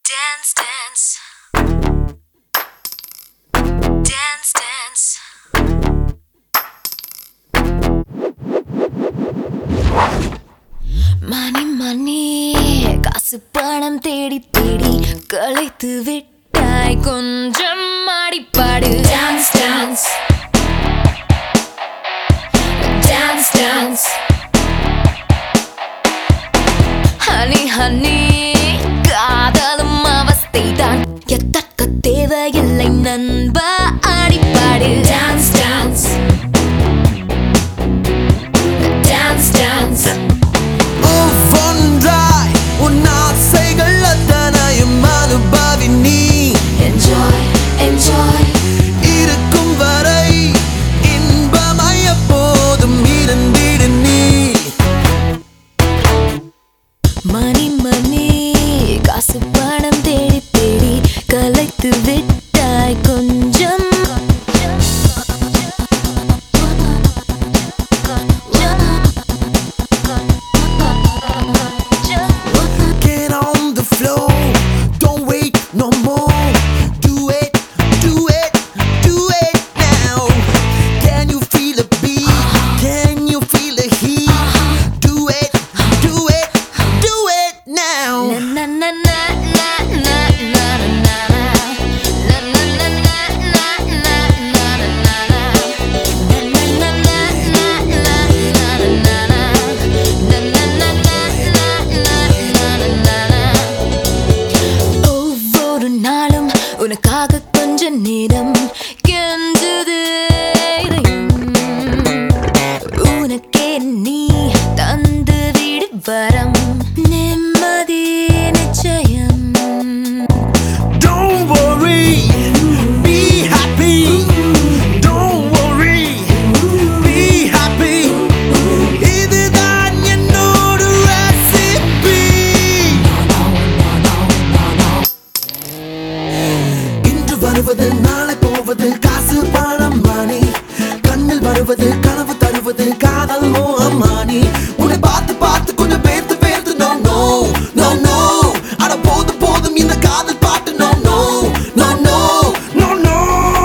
Dance, dance. Dance, dance. மணி money காசு பணம் தேடி தேடி களைத்து விட்டாய் கொஞ்சம் மாடிப்பாடு dance dance dance dance honey honey காதலும் அவஸ்தைதான் எத்தக்க தேவையில்லை நண்பா ஆடிப்பாடு டான்ஸ் டான்ஸ் டான்ஸ் டான்ஸ் ஒவ்வொன்றாய் உன் ஆசைகள் அத்தனையும் அனுபவி நீ Enjoy, enjoy, இருக்கும் வரை இன்பமாய் எப்போதும் இருந்திடு நீ மணி மணி காசு பணம் தேடி தேடி கலைத்து விட்டாய் கொஞ்சம் Get on the floor, don't wait no more. Do it, do it, do it now. Can you feel the beat? Can you feel the heat? Do it, do it, do it now. Na na na na na na na na na na na na na na na na ஒவ்வொரு நாளும் உனக்காக கொஞ்ச நேரம் கெஞ்சது இதயம். உனக்கே நீ தந்து விடு வரம் நிம்மதி நிச்சயம் Don't worry, be happy. Don't worry, be happy. இதுதான் என்னோட recipe. இன்று வருவது நாளை போவது காசு பணம் மணி கண்ணில் வருவது கனவு தருவது காதல் மோகமானி உன்னை பார்த்து பார்த்து கொஞ்சம் பேர்த்து பேர்த்து நோ நோ நோ நோ அட போதும் போதும் இந்த காதல் பாட்டு no no no no no no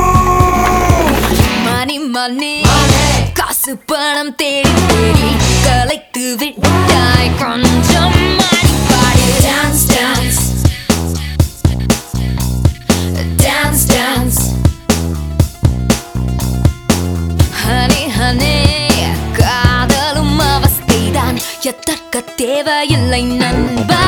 money money காசு பணம் தேடி தேடி கலைத்து விட்டாய் கொஞ்சம் மாடிப்பாடு dance dance dance dance honey honey காதலும் அவஸ்தைதான் எத்தற்க தேவையில்லை நண்பா